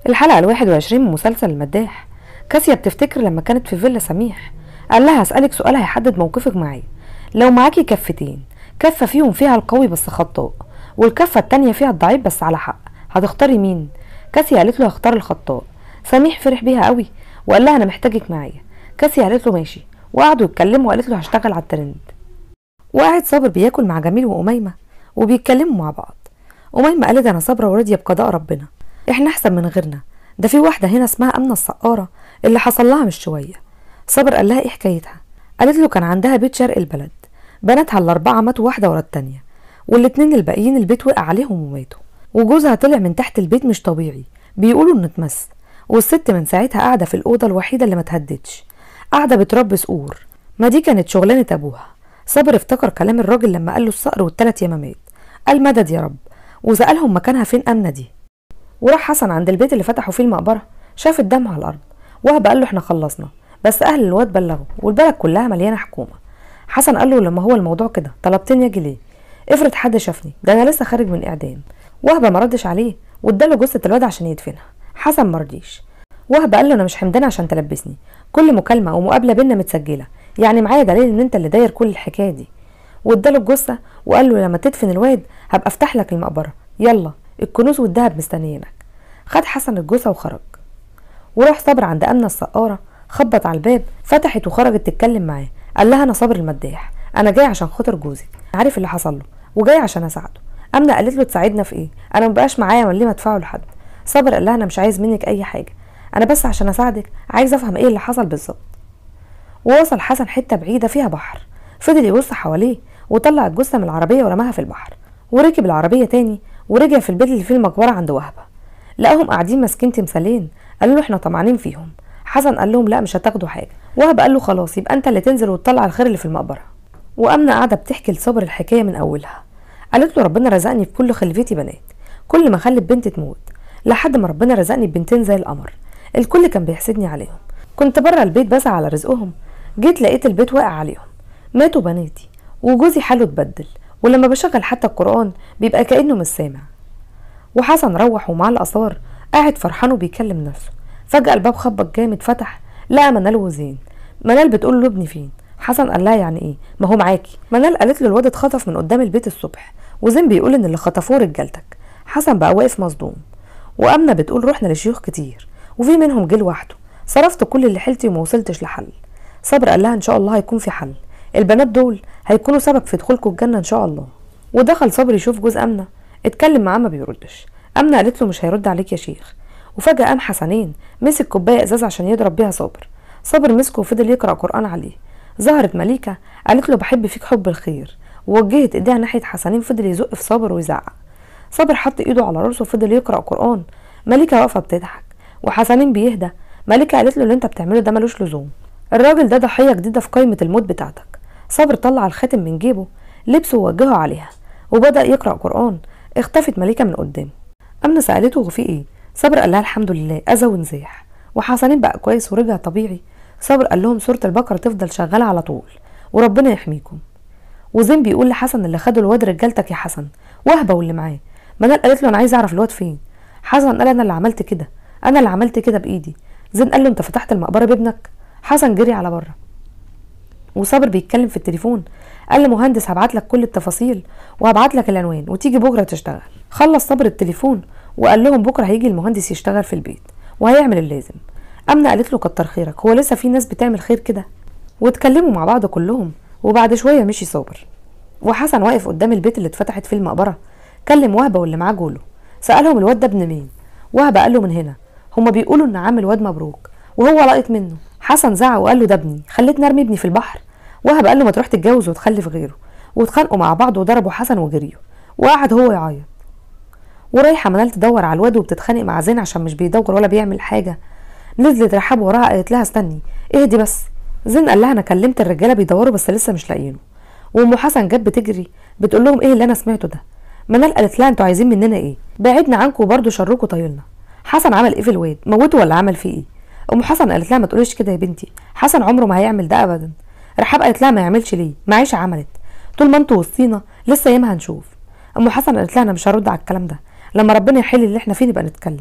الحلقة الواحد وعشرين من مسلسل المداح كاسيا بتفتكر لما كانت في فيلا سميح قال لها هسألك سؤال هيحدد موقفك معايا لو معاكي كفتين كفة فيهم فيها القوي بس خطاء والكفة التانية فيها الضعيف بس على حق هتختاري مين كاسيا قالت له هختار الخطاء سميح فرح بيها قوي وقال لها انا محتاجك معايا كاسيا قالت له ماشي وقعدوا يتكلموا وقالت له هشتغل على الترند وقعد صابر بياكل مع جميل وأميمة وبيتكلموا مع بعض أميمة قالت أنا صابرة وراضية بقضاء ربنا إحنا أحسن من غيرنا ده في واحدة هنا اسمها أمنة السقارة اللي حصل لها مش شوية صابر قال لها إيه حكايتها قالت له كان عندها بيت شرق البلد بناتها الأربعة ماتوا واحدة ورا التانية والاتنين الباقيين البيت وقع عليهم وماتوا وجوزها طلع من تحت البيت مش طبيعي بيقولوا إنه اتمس والست من ساعتها قاعدة في الأوضة الوحيدة اللي ما تهدتش قاعدة بتربي صقور ما دي كانت شغلانة أبوها صابر افتكر كلام الراجل لما قال له الصقر والتلات يمامات قال مدد يا رب وسألهم مكانها فين أمنة دي وراح حسن عند البيت اللي فتحوا فيه المقبرة شاف الدم على الأرض وهب قال له احنا خلصنا بس أهل الواد بلغوا والبلد كلها مليانة حكومة حسن قال له لما هو الموضوع كده طلبتني اجي ليه افرض حد شافني ده انا لسه خارج من اعدام وهبه ما ردش عليه واداله جثه الواد عشان يدفنها حسن ما رضيش وهبه قال له انا مش حمدان عشان تلبسني كل مكالمه ومقابله بينا متسجله يعني معايا دليل ان انت اللي داير كل الحكايه دي واداله الجثه وقال له لما تدفن الواد هبقى افتح لك المقبره يلا الكنوز والذهب مستنيينك خد حسن الجثه وخرج وراح صبر عند امنه السقاره خبط على الباب فتحت وخرجت تتكلم معاه قال لها انا صابر المداح انا جاي عشان خاطر جوزك عارف اللي حصل له وجاي عشان اساعده امنه قالت له تساعدنا في ايه انا مبقاش معايا ولا ليه مدفعه لحد صابر قال لها انا مش عايز منك اي حاجه انا بس عشان اساعدك عايز افهم ايه اللي حصل بالظبط ووصل حسن حته بعيده فيها بحر فضل يبص حواليه وطلع الجثه من العربيه ورماها في البحر وركب العربيه تاني ورجع في البيت اللي فيه المقبره عند وهبه لقاهم قاعدين ماسكين تمثالين قالوا له احنا طمعانين فيهم حسن قال لهم لا مش هتاخدوا حاجه وهب قال له خلاص يبقى انت اللي تنزل وتطلع الخير اللي في المقبره وامنه قاعده بتحكي لصبر الحكايه من اولها قالت له ربنا رزقني في كل خلفتي بنات كل ما اخلف بنت تموت لحد ما ربنا رزقني ببنتين زي القمر الكل كان بيحسدني عليهم كنت بره البيت بسعى على رزقهم جيت لقيت البيت واقع عليهم ماتوا بناتي وجوزي حاله اتبدل ولما بشغل حتى القرآن بيبقى كأنه مش سامع وحسن روح ومعاه الآثار قاعد فرحان وبيكلم نفسه فجأة الباب خبط جامد فتح لقى منال وزين منال بتقول له ابني فين حسن قال لها يعني ايه ما هو معاكي منال قالت له الواد اتخطف من قدام البيت الصبح وزين بيقول ان اللي خطفوه رجالتك حسن بقى واقف مصدوم وامنه بتقول رحنا لشيوخ كتير وفي منهم جه لوحده صرفت كل اللي حيلتي وما وصلتش لحل صبر قال لها ان شاء الله هيكون في حل البنات دول هيكونوا سبب في دخولكم الجنه ان شاء الله ودخل صبر يشوف جوز امنه اتكلم معاه ما بيردش امنه قالت له مش هيرد عليك يا شيخ وفجاه قام حسنين مسك كوبايه ازاز عشان يضرب بيها صابر صابر مسكه وفضل يقرا قران عليه ظهرت مليكه قالت له بحب فيك حب الخير ووجهت ايديها ناحيه حسنين فضل يزق في صابر ويزعق صابر حط ايده على راسه وفضل يقرا قران مليكه واقفه بتضحك وحسنين بيهدى مليكه قالت له اللي انت بتعمله ده ملوش لزوم الراجل ده ضحيه جديده في قائمه الموت بتاعتك صابر طلع الخاتم من جيبه لبسه ووجهه عليها وبدا يقرا قران اختفت مليكه من قدامه امنه سالته هو في ايه صابر قال لها الحمد لله اذى ونزاح وحسنين بقى كويس ورجع طبيعي صابر قال لهم سوره البقره تفضل شغاله على طول وربنا يحميكم وزين بيقول لحسن اللي خدوا الواد رجالتك يا حسن وهبه واللي معاه منال قالت له انا عايز اعرف الواد فين حسن قال انا اللي عملت كده انا اللي عملت كده بايدي زين قال له انت فتحت المقبره بابنك حسن جري على بره وصابر بيتكلم في التليفون قال لمهندس هبعت لك كل التفاصيل وهبعت لك العنوان وتيجي بكره تشتغل خلص صابر التليفون وقال لهم بكره هيجي المهندس يشتغل في البيت وهيعمل اللازم امنه قالت له كتر خيرك هو لسه في ناس بتعمل خير كده واتكلموا مع بعض كلهم وبعد شويه مشي صابر وحسن واقف قدام البيت اللي اتفتحت فيه المقبره كلم وهبه واللي معاه جوله سالهم الواد ده ابن مين وهبه قال له من هنا هما بيقولوا ان عامل واد مبروك وهو لقط منه حسن زعق وقال له ده ابني خليتني ارمي ابني في البحر وهب قال له ما تروح تتجوز وتخلف غيره واتخانقوا مع بعض وضربوا حسن وجريوا وقعد هو يعيط ورايحه منال تدور على الواد وبتتخانق مع زين عشان مش بيدور ولا بيعمل حاجه نزلت رحاب وراها قالت لها استني اهدي بس زين قال لها انا كلمت الرجاله بيدوروا بس لسه مش لاقيينه وام حسن جت بتجري بتقول لهم ايه اللي انا سمعته ده منال قالت لها انتوا عايزين مننا ايه بعدنا عنكم وبرضه شركم طايلنا حسن عمل ايه في الواد موته ولا عمل فيه ايه ام حسن قالت لها ما تقوليش كده يا بنتي حسن عمره ما هيعمل ده ابدا رحاب قالت لها ما يعملش ليه معيشه عملت طول ما انتوا وسطينا لسه ياما هنشوف ام حسن قالت لها انا مش هرد على الكلام ده لما ربنا يحل اللي احنا فيه نبقى نتكلم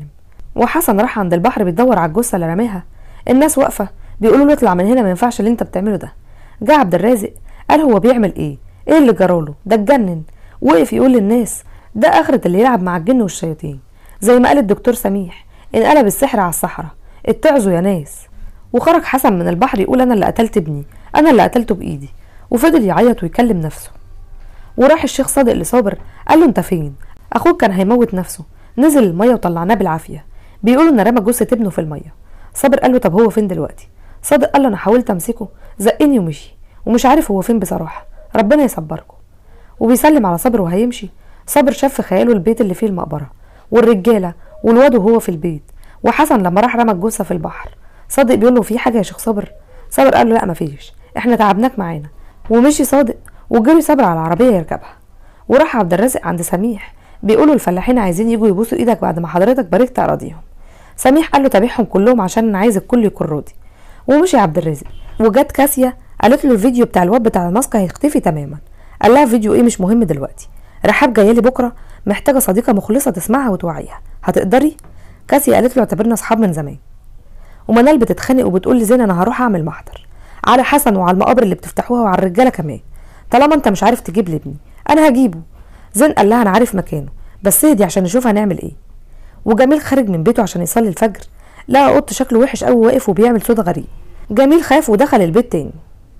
وحسن راح عند البحر بيدور على الجثه اللي رماها الناس واقفه بيقولوا له اطلع من هنا ما ينفعش اللي انت بتعمله ده جه عبد الرازق قال هو بيعمل ايه ايه اللي جراله ده اتجنن وقف يقول للناس ده اخرة اللي يلعب مع الجن والشياطين زي ما قال الدكتور سميح انقلب السحر على الصحراء اتعظوا يا ناس وخرج حسن من البحر يقول انا اللي قتلت ابني انا اللي قتلته بايدي وفضل يعيط ويكلم نفسه وراح الشيخ صادق لصابر قال له انت فين اخوك كان هيموت نفسه نزل الميه وطلعناه بالعافيه بيقولوا ان رمى جثه ابنه في الميه صابر قال له طب هو فين دلوقتي صادق قال له انا حاولت امسكه زقني ومشي ومش عارف هو فين بصراحه ربنا يصبركم وبيسلم على صابر وهيمشي صابر شاف في خياله البيت اللي فيه المقبره والرجاله والواد وهو في البيت وحسن لما راح رمى الجثه في البحر صادق بيقول له في حاجه يا شيخ صابر صابر قال له لا مفيش احنا تعبناك معانا ومشي صادق وجري صابر على العربيه يركبها وراح عبد الرازق عند سميح بيقولوا الفلاحين عايزين يجوا يبوسوا ايدك بعد ما حضرتك باركت اراضيهم سميح قال له تابعهم كلهم عشان انا عايز الكل يكون راضي ومشي عبد الرازق وجت كاسيا قالت له الفيديو بتاع الواد بتاع الماسك هيختفي تماما قال لها فيديو ايه مش مهم دلوقتي رحاب جايه لي بكره محتاجه صديقه مخلصه تسمعها وتوعيها هتقدري كاسيا قالت له اعتبرنا اصحاب من زمان ومنال بتتخانق وبتقول لزين انا هروح اعمل محضر على حسن وعلى المقابر اللي بتفتحوها وعلى الرجاله كمان طالما انت مش عارف تجيب لي ابني انا هجيبه زين قال لها انا عارف مكانه بس اهدي عشان نشوف هنعمل ايه وجميل خارج من بيته عشان يصلي الفجر لقى قط شكله وحش قوي واقف وبيعمل صوت غريب جميل خاف ودخل البيت تاني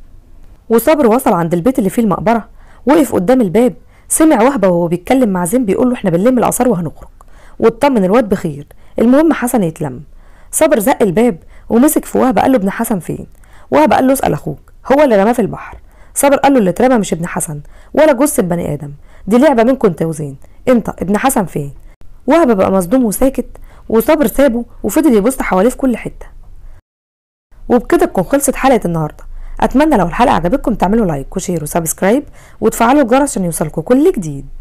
وصبر وصل عند البيت اللي فيه المقبره وقف قدام الباب سمع وهبه وهو بيتكلم مع زين بيقول له احنا بنلم الاثار وهنخرج واطمن الواد بخير المهم حسن يتلم صبر زق الباب ومسك في وهبه قال له ابن حسن فين وهبه قال له اسال اخوك هو اللي رماه في البحر صبر قال له اللي اترمى مش ابن حسن ولا جثه بني ادم دي لعبه منكم انت وزين انت ابن حسن فين وهبه بقى مصدوم وساكت وصابر سابه وفضل يبص حواليه في كل حته وبكده تكون خلصت حلقه النهارده اتمنى لو الحلقه عجبتكم تعملوا لايك وشير وسبسكرايب وتفعلوا الجرس عشان يوصلكم كل جديد